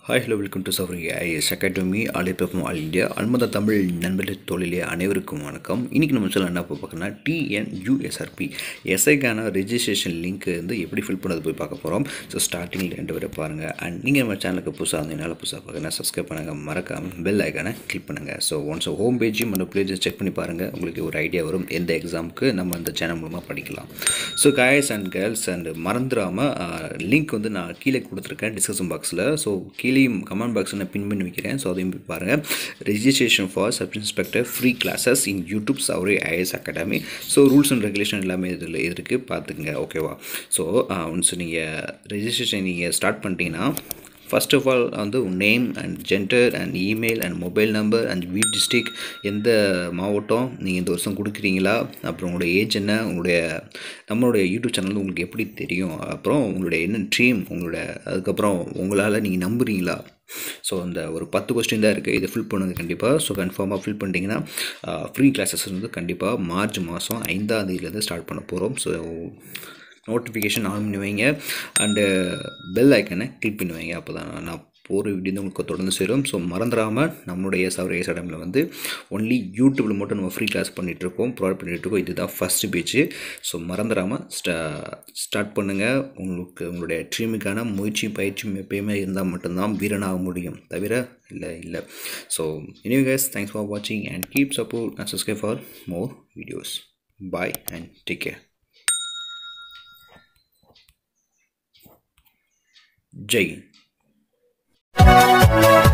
hi hello welcome to Savari IAS academy ஆலியப்பம் all India அன்மத தமிழ் நண்பர்கள் தொழிலே அனைவருக்கும் வணக்கம் இன்றைக்கி நம்ம சொல்ல என்ன பார்க்கணும்னா டிஎன்யூஎஸ்ஆர்பி எஸ்ஐக்கான ரெஜிஸ்ட்ரேஷன் லிங்க் வந்து எப்படி ஃபில் பண்ணது போய் பார்க்க போகிறோம் ஸோ ஸ்டார்டிங்கில் ரெண்டு பேரை பாருங்கள் அண்ட் நீங்கள் நம்ம சேனலுக்கு புதுசாக இருந்தீங்கனால புதுசாக பார்க்கணும் சப்ஸ்கிரைப் பண்ணுங்கள் மறக்காமல் பெல் ஐக்கானை கிளிக் பண்ணுங்கள் ஸோ ஒன்ஸ் ஹோம் பேஜும் அந்த பேஜை செக் பண்ணி பாருங்கள் உங்களுக்கு ஒரு ஐடியா வரும் எந்த எக்ஸாமுக்கு நம்ம அந்த சேனல் மூலமாக படிக்கலாம் so guys and girls and மறந்துடாமல் லிங்க் வந்து நான் கீழே கொடுத்துருக்கேன் டிஸ்கஷன் பாக்ஸில் ஸோ கீழேயும் கமெண்ட் பாக்ஸில் நான் பின் பண்ணி வைக்கிறேன் ஸோ அதையும் போய் பாருங்கள் registration for sub inspector free classes in YouTube Sowri IAS academy so rules and regulation எல்லாமே இதில் இருக்குது பார்த்துக்குங்க ஓகேவா ஸோ ஒன்ஸ் நீங்கள் ரெஜிஸ்ட்ரேஷன் நீங்கள் ஸ்டார்ட் பண்ணிட்டீங்கன்னா ஃபர்ஸ்ட் ஆஃப் ஆல் வந்து name and gender and email and mobile number and வீட் டிஸ்ட்ரிக் எந்த மாவட்டம் நீங்கள் இந்த வருஷம் கொடுக்குறீங்களா அப்புறம் உங்களோட ஏஜ் என்ன உங்களுடைய நம்மளுடைய யூடியூப் சேனல் உங்களுக்கு எப்படி தெரியும் அப்புறம் உங்களுடைய என்ன ட்ரீம் உங்களோட அதுக்கப்புறம் உங்களால் நீங்கள் நம்புறீங்களா ஸோ அந்த ஒரு பத்து கொஸ்டின் தான் இருக்குது இதை ஃபில் பண்ணுங்கள் கண்டிப்பாக ஸோ கன்ஃபார்மாக ஃபில் பண்ணிட்டீங்கன்னா ஃப்ரீ கிளாஸஸ் வந்து கண்டிப்பாக மார்ச் மாதம் ஐந்தாம் தேதியிலேருந்து ஸ்டார்ட் பண்ண போகிறோம் ஸோ நோட்டிஃபிகேஷன் ஆன் பண்ணி வைங்க அண்டு பெல் ஐக்கனை கிளிக் பண்ணி வைங்க அப்போ தான் நான் போகிற வீடியோ உங்களுக்கு தொடர்ந்து சேரும் ஸோ மறந்துடாமல் நம்மளுடைய சவர ஏஸ் அடமில் வந்து ஒன்லி யூடியூப்பில் மட்டும் நம்ம ஃப்ரீ கிளாஸ் பண்ணிகிட்ருக்கோம் ப்ரொவைட் பண்ணிகிட்ருக்கோம் இதுதான் ஃபஸ்ட்டு பேஜ் ஸோ மறந்துடாமல் ஸ்டா ஸ்டார்ட் பண்ணுங்கள் உங்களுக்கு உங்களுடைய ட்ரீமுக்கான முயற்சி பயிற்சியும் எப்பயுமே இருந்தால் மட்டும்தான் வீரனாக முடியும் தவிர இல்லை இல்லை so anyway guys thanks for வாட்சிங் and keep support and subscribe for more videos bye and take care Jai